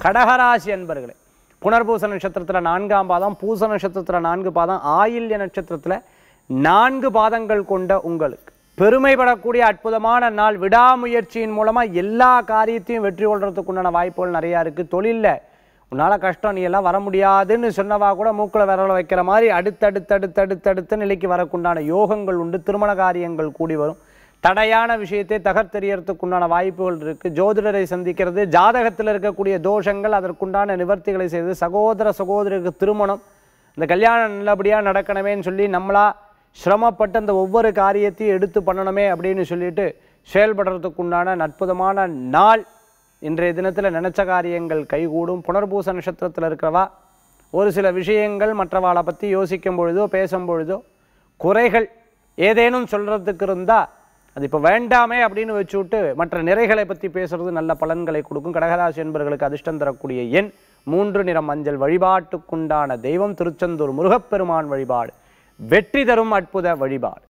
கடகராசி அன்பர்களே புனர்பூச நட்சத்திரத்தில் நான்காம் பாதம் பூச நட்சத்திரத்தில் நான்கு பாதம் ஆயில்ய நட்சத்திரத்தில் நான்கு பாதங்கள் கொண்ட உங்களுக்கு பெருமைப்படக்கூடிய அற்புதமான நாள் விடாமுயற்சியின் மூலமாக எல்லா காரியத்தையும் வெற்றி கொள்றதுக்கு உண்டான வாய்ப்புகள் நிறையா இருக்குது தொழிலில் உன்னால் கஷ்டம் நீ எல்லாம் வர முடியாதுன்னு சொன்னவா கூட மூக்கில் விரல வைக்கிற மாதிரி அடுத்தடுத்து அடுத்தடுத்து அடுத்த நிலைக்கு வரக்குண்டான யோகங்கள் உண்டு திருமண காரியங்கள் கூடி வரும் தடையான விஷயத்தை தகர்த்தெறியறதுக்கு உண்டான வாய்ப்புகள் இருக்குது ஜோதிடரை சந்திக்கிறது ஜாதகத்தில் இருக்கக்கூடிய தோஷங்கள் அதற்குண்டான நிவர்த்திகளை செய்து சகோதர சகோதரிக்கு திருமணம் இந்த கல்யாணம் நல்லபடியாக நடக்கணுமேன்னு சொல்லி நம்மளா சிரமப்பட்டு அந்த ஒவ்வொரு காரியத்தையும் எடுத்து பண்ணணுமே அப்படின்னு சொல்லிட்டு செயல்படுறதுக்கு உண்டான அற்புதமான நாள் இன்றைய தினத்தில் நினச்ச காரியங்கள் கைகூடும் புனர்பூச நட்சத்திரத்தில் இருக்கிறவா ஒரு சில விஷயங்கள் மற்றவாளை பற்றி யோசிக்கும் பொழுதோ பேசும் பொழுதோ குறைகள் ஏதேனும் சொல்கிறதுக்கு இருந்தால் அது இப்போ வேண்டாமே அப்படின்னு வச்சு விட்டு மற்ற நிறைகளை பற்றி பேசுறது நல்ல பலன்களை கொடுக்கும் கடகராசி என்பவர்களுக்கு அதிர்ஷ்டம் தரக்கூடிய எண் மூன்று நிறம் மஞ்சள் வழிபாட்டுக்குண்டான தெய்வம் திருச்செந்தூர் முருகப்பெருமான் வழிபாடு வெற்றி தரும் அற்புத வழிபாடு